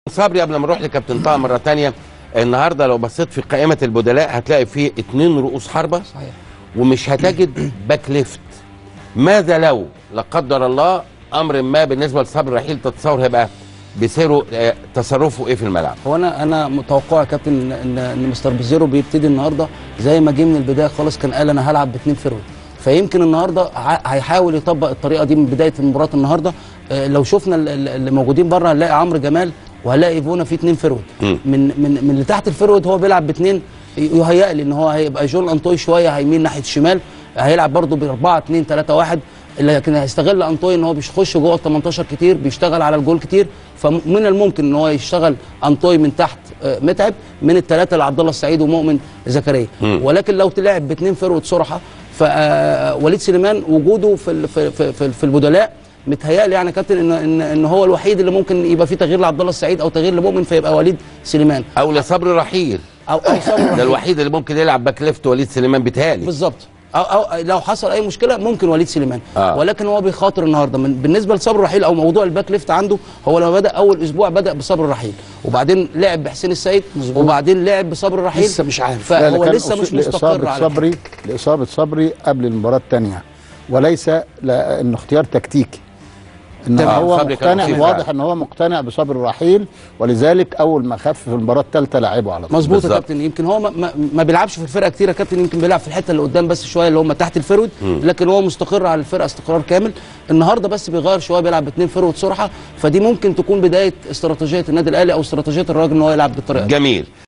صبري قبل ما نروح لكابتن طه مره تانية النهارده لو بصيت في قائمه البدلاء هتلاقي فيه اتنين رؤوس حربه صحيح ومش هتجد باك ليفت ماذا لو لا قدر الله امر ما بالنسبه لصبري رحيل تتصور هيبقى بيصيروا آه، تصرفه ايه في الملعب هو انا انا متوقع يا كابتن ان ان مستر بيزيرو بيبتدي النهارده زي ما جه من البدايه خالص كان قال انا هلعب باثنين فيرود فيمكن النهارده ع- هيحاول يطبق الطريقه دي من بدايه مباراه النهارده آه، لو شفنا ال- ال- اللي موجودين بره هنلاقي عمرو جمال وهنلاقي ايفونا في اثنين فيرود مم. من من من اللي تحت الفيرود هو بيلعب باثنين يهيأ لي ان هو هيبقى جون انطوي شويه هيميل ناحيه الشمال هيلعب برده ب 4 2 3 1 لكن هيستغل انطوي ان هو بيخش جوه ال 18 كتير بيشتغل على الجول كتير فمن الممكن ان هو يشتغل انطوي من تحت آه، متعب من الثلاثه لعبد الله السعيد ومؤمن زكريا مم. ولكن لو تلعب باثنين فيرود صراحه فوليد سليمان وجوده في ال- في في, في, في البدلاء متهيألي يعني يا كابتن ان ان ان هو الوحيد اللي ممكن يبقى فيه تغيير لعبد الله السعيد او تغيير لمؤمن فيبقى وليد سليمان او لصبري رحيل او او صبري ده الوحيد اللي ممكن يلعب باك ليفت وليد سليمان بيتهيألي بالظبط أو, او لو حصل اي مشكله ممكن وليد سليمان آه. ولكن هو بيخاطر النهارده من بالنسبه لصبر رحيل او موضوع الباك ليفت عنده هو لما بدا اول اسبوع بدا بصبر رحيل وبعدين لعب بحسين السيد وبعدين لعب بصبر رحيل لسه مش عارف. لا، فهو كان لسه مش أصيب مستقر لإصابة على صبري لإصابة صبري قبل المباراة الثانية وليس لأنه اختيار تكتيكي ان تمام، هو صبري كان مقتنع أصيب واضح فعلا. ان هو مقتنع بصبر الرحيل ولذلك اول ما خف في المباراة الثالثة لعبه على طول مظبوط يا بالظبط. كابتن يمكن هو ما, ما, ما بيلعبش في الفرقه كتير يا كابتن يمكن بيلعب في الحته اللي قدام بس شويه اللي هم تحت الفرود لكن هو مستقر على الفرقه استقرار كامل النهارده بس بيغير شويه بيلعب باثنين فرود سرعه فدي ممكن تكون بدايه استراتيجيه النادي الاهلي او استراتيجيه الراجل ان هو يلعب بالطريقه دي جميل